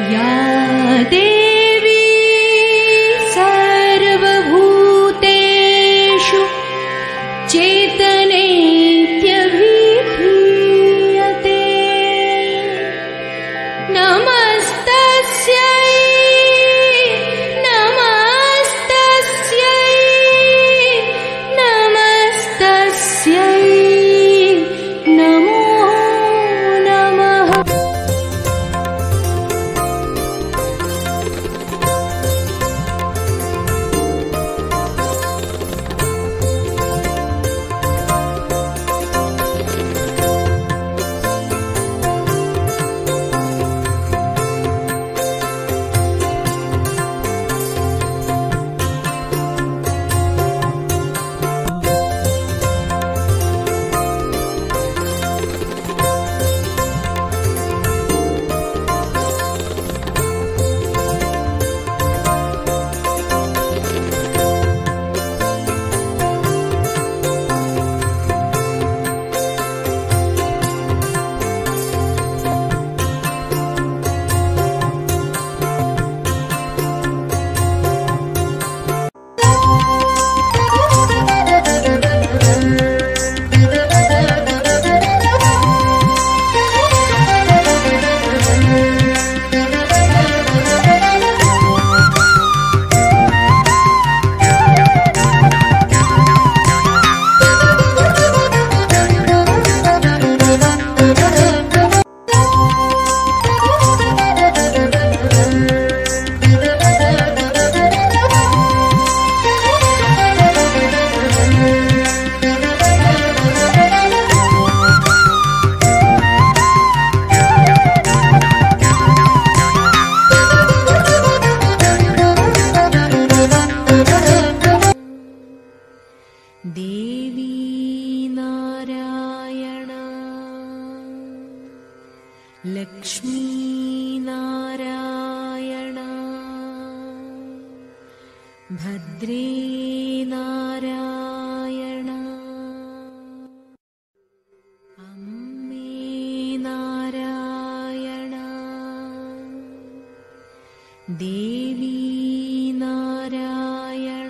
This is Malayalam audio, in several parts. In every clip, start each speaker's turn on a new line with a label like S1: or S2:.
S1: या देवी सर्वभूतेषु चेतनेत्यभिधीयते नमस्तस्यै नमस्तस्यै नमस्तस्यै नमो नमः देवी नारायण लक्ष्मी नारायण भद्रे नारायण अम्मे नारायण देवी नारायण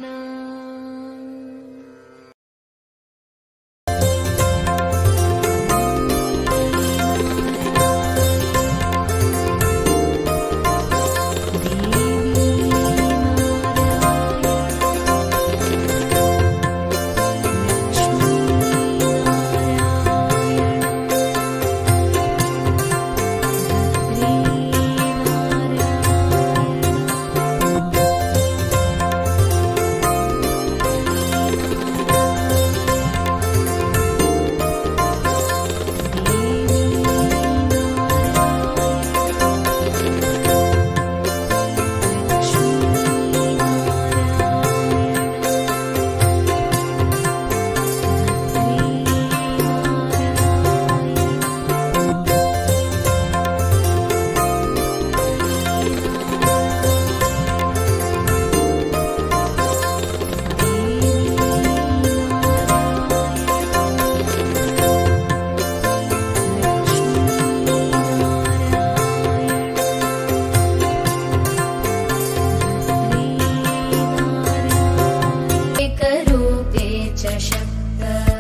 S2: एकरूपे च शक्त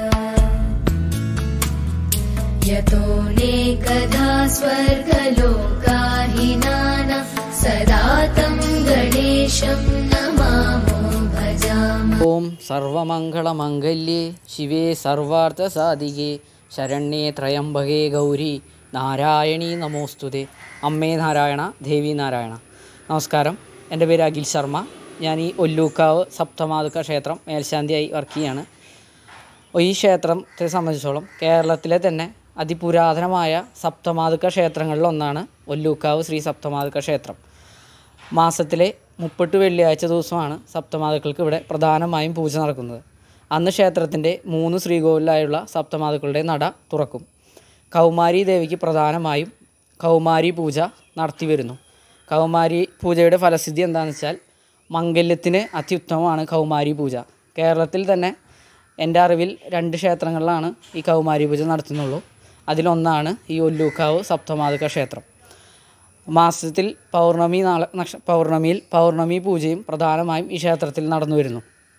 S2: यतोऽनेकधा स्वर्गलोकाहिनाना सदा तं गणेशं नमामो भजामः
S3: ഓം സർവമംഗളമംഗല്യേ ശിവേ സർവാർത്ഥസാധികേ ശരണ്യേ ത്രയംബകേ ഗൗരി നാരായണീ നമോസ്തുതേ അമ്മേ നാരായണ ദേവി നാരായണ നമസ്കാരം എൻ്റെ പേര് അഖിൽ ശർമ്മ ഞാൻ ഈ ഒല്ലൂക്കാവ് സപ്തമാതുക്ക ക്ഷേത്രം മേൽശാന്തിയായി വർക്ക് ചെയ്യാണ് ഈ ക്ഷേത്രത്തെ സംബന്ധിച്ചോളം കേരളത്തിലെ തന്നെ അതിപുരാതനമായ സപ്തമാതുക്ക ക്ഷേത്രങ്ങളിൽ ഒന്നാണ് ഒല്ലൂക്കാവ് ശ്രീ സപ്തമാതുക്ക ക്ഷേത്രം മാസത്തിലെ മുപ്പെട്ട് വെള്ളിയാഴ്ച ദിവസമാണ് സപ്തമാതുക്കൾക്ക് ഇവിടെ പ്രധാനമായും പൂജ നടക്കുന്നത് അന്ന് ക്ഷേത്രത്തിൻ്റെ മൂന്ന് ശ്രീകോവിലായുള്ള സപ്തമാതുക്കളുടെ നട തുറക്കും കൗമാരി ദേവിക്ക് പ്രധാനമായും കൗമാരി പൂജ നടത്തി വരുന്നു കൗമാരി പൂജയുടെ ഫലസിദ്ധി എന്താണെന്ന് വെച്ചാൽ മംഗല്യത്തിന് അത്യുത്തമമാണ് കൗമാരി പൂജ കേരളത്തിൽ തന്നെ എൻ്റെ അറിവിൽ രണ്ട് ക്ഷേത്രങ്ങളിലാണ് ഈ കൗമാരി പൂജ നടത്തുന്നുള്ളൂ അതിലൊന്നാണ് ഈ ഒല്ലൂക്കാവ് സപ്തമാതുക ക്ഷേത്രം മാസത്തിൽ പൗർണമി നാളെ നക്ഷ പൗർണമിയിൽ പൗർണമി പൂജയും പ്രധാനമായും ഈ ക്ഷേത്രത്തിൽ നടന്നു വരുന്നു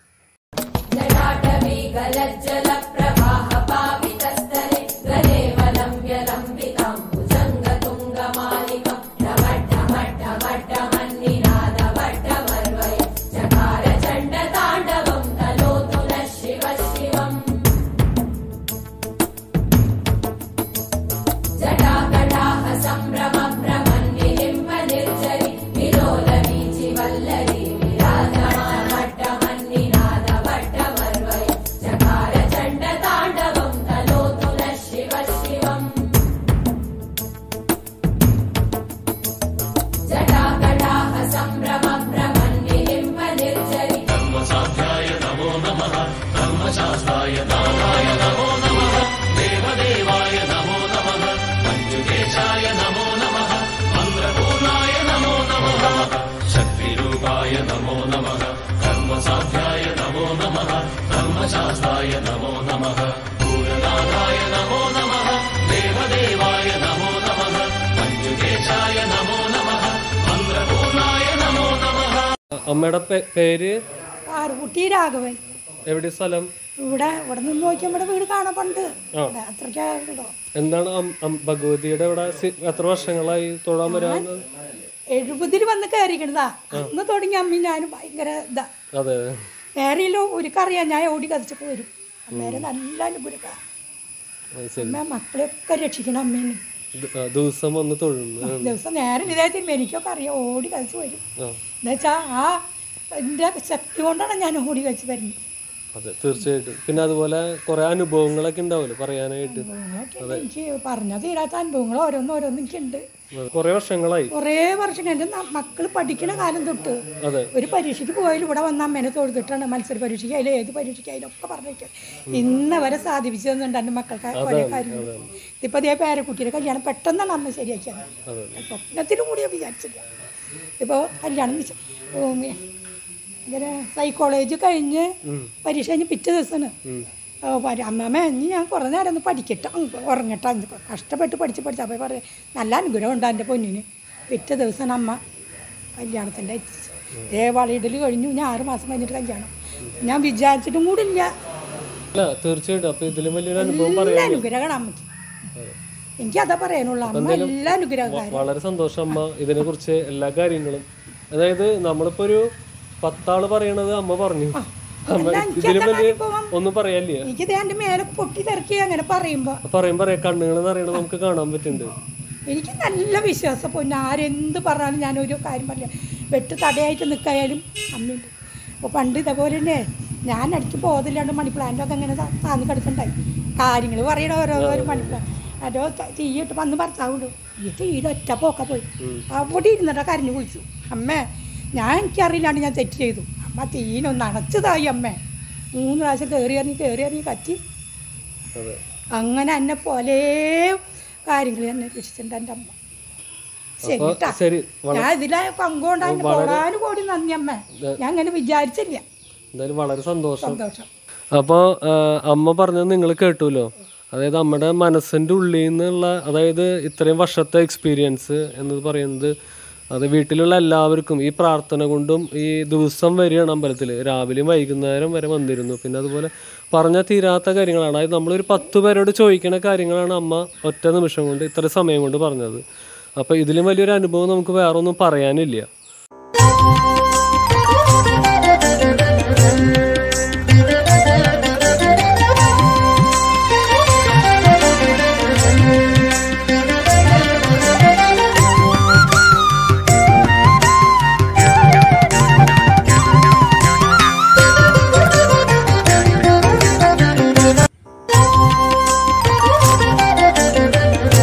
S4: അമ്മയുടെ പേ- പേര്
S5: ആറുകുട്ടി രാഘവൻ
S4: എവിടെ സ്ഥലം
S5: ഇവിടെ ഇവിടെ നിന്ന് നോക്കിയാൽ ഇവിടെ വീട് കാണാൻ പണ്ട് അത്രയ്ക്കോ
S4: എന്താണ് അം- അം- ഭഗവതിയുടെ ഇവിടെ സി- എത്ര വർഷങ്ങളായി തൊഴാൻ വരാന്ന്
S5: എഴുപതിൽ വന്ന് കയറിക്കണതാ അന്ന് തുടങ്ങി അമ്മയും ഞാനും ഭയങ്കര ഇതാ
S4: അതെ
S5: വേറെയില്ലോ ഒരുക്കറിയാം ഞാൻ ഓടി കതിച്ചപ്പോൾ വരും അമ്മേരെ നല്ല അനുഗ്രഹ
S4: അത് ശരി
S5: അമ്മ മക്കളെയൊക്കെ രക്ഷിക്കണം അമ്മേനെ
S4: ദ- ആ, ദിവസം വന്ന് തൊഴുന്നു
S5: ദിവസം നേരം ഇതായിട്ട് എനിക്കൊക്കെ അറിയാം ഓടി കളിച്ച് വരും
S4: ആ
S5: എന്നുവെച്ചാ ആ എൻ്റെ ശക്തി കൊണ്ടാണ് ഞാൻ ഓടി കളിച്ച് വരുന്നത്
S4: അതെ തീർച്ചയായിട്ടും പിന്നെ അതുപോലെ കുറെ അനുഭവങ്ങളൊക്കെ ഉണ്ടാവില്ലേ പറയാനായിട്ട്
S5: അനുഭവങ്ങളൊക്കെ എനിക്ക് പറഞ്ഞാൽ തീരാത്ത അനുഭവങ്ങൾ ഓരോന്ന് ഓരോന്ന് എനിക്കുണ്ട്
S4: കുറെ വർഷങ്ങളായി
S5: കുറേ വർഷം എൻ്റെ മക്കൾ പഠിക്കണ കാലം തൊട്ട്
S4: അതെ
S5: ഒരു പരീക്ഷയ്ക്ക് പോയാലും ഇവിടെ വന്ന അമ്മേനെ തൊഴുതിട്ടാണ് മത്സര പരീക്ഷയ്ക്കായാലും ഏത് പരീക്ഷയ്ക്കായാലും ഒക്കെ പറഞ്ഞേക്കാം ഇന്ന് വരെ സാധിപ്പിച്ചു തന്നിട്ടുണ്ട് എൻ്റെ മക്കൾക്ക് കുറേ കാര്യങ്ങൾ ഇപ്പം അതേ പേരക്കുട്ടിയുടെ കല്യാണം പെട്ടെന്നാണ് അമ്മ ശരിയാക്കിയത് സ്വപ്നത്തിലും കൂടി ഞാൻ വിചാരിച്ചില്ല ഇപ്പോൾ കല്യാണം നിശ്ച- ഉം, ഇങ്ങനെ സൈക്കോളജി കഴിഞ്ഞ് പരീക്ഷ കഴിഞ്ഞ് പിറ്റേ ദിവസമാണ് ഓ, പരി- അമ്മമ്മ ഇനി ഞാൻ കുറേ നേരം ഒന്ന് പഠിക്കട്ടെ ഉം, ഉറങ്ങട്ടെ എന്ന് കഷ്ടപ്പെട്ട് പഠിച്ച് പഠിച്ച് അപ്പോൾ പറയും നല്ല അനുഗ്രഹം ഉണ്ട് എൻ്റെ പൊന്നിന് പിറ്റേ ദിവസം അമ്മ കല്യാണത്തിൻ്റെ ഏ വളയിടൽ കഴിഞ്ഞു ഞാൻ ആറ് മാസം കഴിഞ്ഞിട്ട് കല്യാണം ഞാൻ വിചാരിച്ചിട്ടും കൂടി ഇല്ല
S4: അല്ല തീർച്ചയായിട്ടും അപ്പൊ ഇതിലും വലിയൊരു അനുഭവം
S5: നല്ല
S4: പറയാൻ
S5: അനുഗ്രഹമാണ് അമ്മയ്ക്ക് എനിക്ക് അതാ പറയാനുള്ള അമ്മ എല്ലാ അനുഗ്രഹക്കാരും
S4: വളരെ സന്തോഷം അമ്മ ഇതിനെ കുറിച്ച് എല്ലാ കാര്യങ്ങളും അതായത് നമ്മളിപ്പോ ഒരു പത്താള് പറയണത് അമ്മ പറഞ്ഞു അമ്മ ഇതിലും വലിയ ഒന്നും പറയാനില്ല
S5: എനിക്കിത് എൻ്റെ മേലെ പൊട്ടി തിരക്കി അങ്ങനെ പറയുമ്പോൾ
S4: പറയും പറയാം കണ്ണുകൾ നിറയണത് നമുക്ക് കാണാൻ പറ്റുന്നുണ്ട്
S5: എനിക്ക് നല്ല വിശ്വാസം പൊന്നെ ആരെന്ത് പറഞ്ഞാലും ഞാനൊരു കാര്യം പറയില്ല വെട്ട് തടയായിട്ട് നിൽക്കായാലും അമ്മയുണ്ട് അപ്പോൾ പണ്ട് ഇതേപോലെ തന്നെ ഞാൻ അടിക്ക് ബോധമില്ലാണ്ട് മണി പ്ലാന്റൊക്കെ അങ്ങനെ താ- താന്ന് കിടക്കണ്ടായി കാര്യങ്ങൾ പറയണ ഓരോരോ മണി പ്ലാൻ അതോ തീയിട്ട് വന്ന് ഭർത്താവുണ്ട് ഈ തീരെ ഒറ്റ പോക്ക പോയി അവിടെ ഇരുന്നിട്ട് കരഞ്ഞു കുളിച്ചു അമ്മേ ഞാൻ എനിക്കറിയില്ലാണ്ട് ഞാൻ തെറ്റ് ചെയ്തു അമ്മ തീനൊന്ന് അണച്ചതായി അമ്മേ മൂന്ന് പ്രാവശ്യം കയറി ഇറങ്ങി കയറി ഇറങ്ങി കത്തി
S4: അതെ
S5: അങ്ങനെ എന്നെ പോലെ കാര്യങ്ങൾ എന്നെ രക്ഷിച്ചിട്ടുണ്ട് എൻ്റെ അമ്മ ശരി
S4: അപ്പൊ
S5: ട്ടാ.
S4: ശരി
S5: ഞാൻ ഇതിലെ പങ്കുകൊണ്ടാണ് കോടാനും കോടി നന്ദി അമ്മ ഞാൻ അങ്ങനെ വിചാരിച്ചില്ല
S4: എന്തായാലും വളരെ സന്തോഷം
S5: സന്തോഷം
S4: അപ്പോൾ അമ്മ പറഞ്ഞത് നിങ്ങൾ കേട്ടുല്ലോ അതായത് അമ്മയുടെ മനസ്സിൻ്റെ ഉള്ളിൽ നിന്നുള്ള അതായത് ഇത്രയും വർഷത്തെ എക്സ്പീരിയൻസ് എന്ന് പറയുന്നത് അത് വീട്ടിലുള്ള എല്ലാവർക്കും ഈ പ്രാർത്ഥന കൊണ്ടും ഈ ദിവസം വരികയാണ് അമ്പലത്തിൽ രാവിലെയും വൈകുന്നേരം വരെ വന്നിരുന്നു പിന്നെ അതുപോലെ പറഞ്ഞ തീരാത്ത കാര്യങ്ങളാണ് അതായത് നമ്മളൊരു പത്ത് പേരോട് ചോദിക്കുന്ന കാര്യങ്ങളാണ് അമ്മ ഒറ്റ നിമിഷം കൊണ്ട് ഇത്ര സമയം കൊണ്ട് പറഞ്ഞത് അപ്പോൾ ഇതിലും വലിയൊരു അനുഭവം നമുക്ക് വേറെ ഒന്നും പറയാനില്ല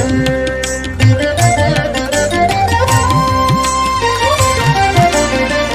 S2: Thank you.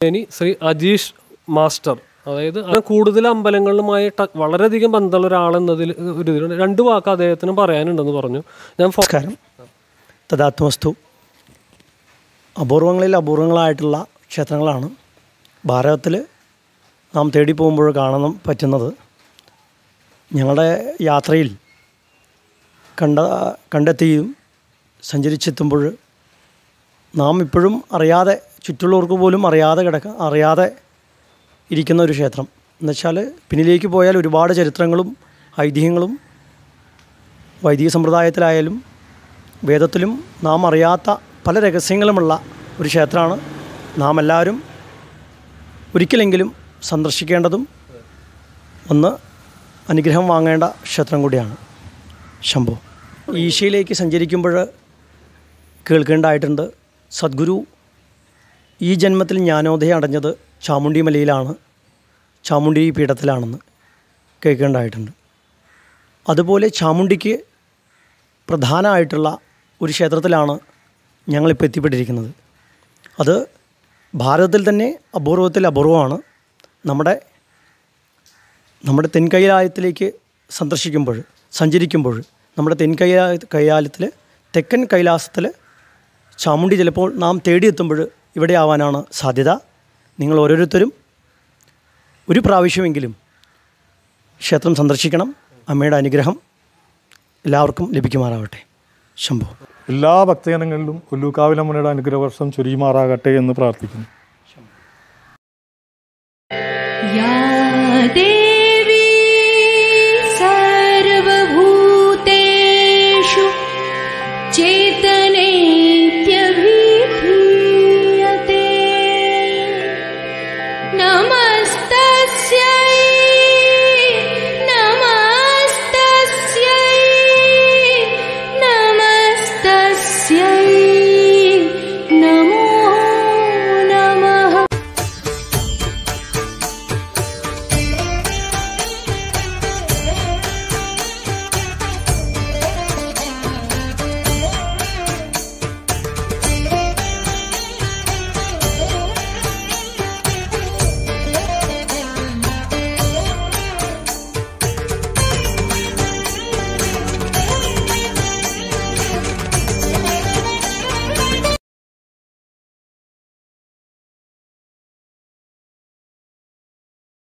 S4: ഇനി ശ്രീ അജീഷ് മാസ്റ്റർ അതായത് അങ്ങനെ കൂടുതൽ അമ്പലങ്ങളിലുമായി ട- വളരെയധികം ബന്ധമുള്ള ഒരാളെന്നതിൽ ഒരു ഇതിൽ രണ്ട് വാക്ക് അദ്ദേഹത്തിന് പറയാനുണ്ടെന്ന് പറഞ്ഞു ഞാൻ ഫോ-
S6: നമസ്കാരം തഥാത്മസ്തു അപൂർവങ്ങളിൽ അപൂർവങ്ങളായിട്ടുള്ള ക്ഷേത്രങ്ങളാണ് ഭാരതത്തിൽ നാം തേടി പോകുമ്പോൾ കാണാൻ പറ്റുന്നത് ഞങ്ങളുടെ യാത്രയിൽ കണ്ട കണ്ടെത്തിയും സഞ്ചരിച്ചെത്തുമ്പോൾ നാം ഇപ്പോഴും അറിയാതെ ചുറ്റുള്ളവർക്ക് പോലും അറിയാതെ കിടക്ക അറിയാതെ ഇരിക്കുന്ന ഒരു ക്ഷേത്രം എന്നുവെച്ചാൽ പിന്നിലേക്ക് പോയാൽ ഒരുപാട് ചരിത്രങ്ങളും ഐതിഹ്യങ്ങളും വൈദിക സമ്പ്രദായത്തിലായാലും വേദത്തിലും നാം അറിയാത്ത പല രഹസ്യങ്ങളുമുള്ള ഒരു ക്ഷേത്രമാണ് നാം എല്ലാവരും ഒരിക്കലെങ്കിലും സന്ദർശിക്കേണ്ടതും ഒന്ന് അനുഗ്രഹം വാങ്ങേണ്ട ക്ഷേത്രം കൂടിയാണ് ശംഭു ഈശയിലേക്ക് സഞ്ചരിക്കുമ്പോൾ കേൾക്കേണ്ടതായിട്ടുണ്ട് സദ്ഗുരു ഈ ജന്മത്തിൽ ജ്ഞാനോദയം അടഞ്ഞത് ചാമുണ്ടി മലയിലാണ് ചാമുണ്ടി പീഠത്തിലാണെന്ന് കേൾക്കേണ്ടതായിട്ടുണ്ട് അതുപോലെ ചാമുണ്ടിക്ക് പ്രധാനമായിട്ടുള്ള ഒരു ക്ഷേത്രത്തിലാണ് ഞങ്ങളിപ്പോൾ എത്തിപ്പെട്ടിരിക്കുന്നത് അത് ഭാരതത്തിൽ തന്നെ അപൂർവത്തിൽ അപൂർവമാണ് നമ്മുടെ നമ്മുടെ തെൻകൈലായത്തിലേക്ക് സന്ദർശിക്കുമ്പോൾ സഞ്ചരിക്കുമ്പോൾ നമ്മുടെ തെൻകൈലാ കൈലായത്തിൽ തെക്കൻ കൈലാസത്തിൽ ചാമുണ്ടി ചിലപ്പോൾ നാം തേടിയെത്തുമ്പോൾ ഇവിടെ ആവാനാണ് സാധ്യത നിങ്ങൾ ഓരോരുത്തരും ഒരു പ്രാവശ്യമെങ്കിലും ക്ഷേത്രം സന്ദർശിക്കണം അമ്മയുടെ അനുഗ്രഹം എല്ലാവർക്കും ലഭിക്കുമാറാവട്ടെ ശംഭു
S7: എല്ലാ ഭക്തജനങ്ങളിലും ഉല്ലൂക്കാവിലമ്മയുടെ അനുഗ്രഹവർഷം ചൊരിയുമാറാകട്ടെ എന്ന് പ്രാർത്ഥിക്കുന്നു
S1: या देवी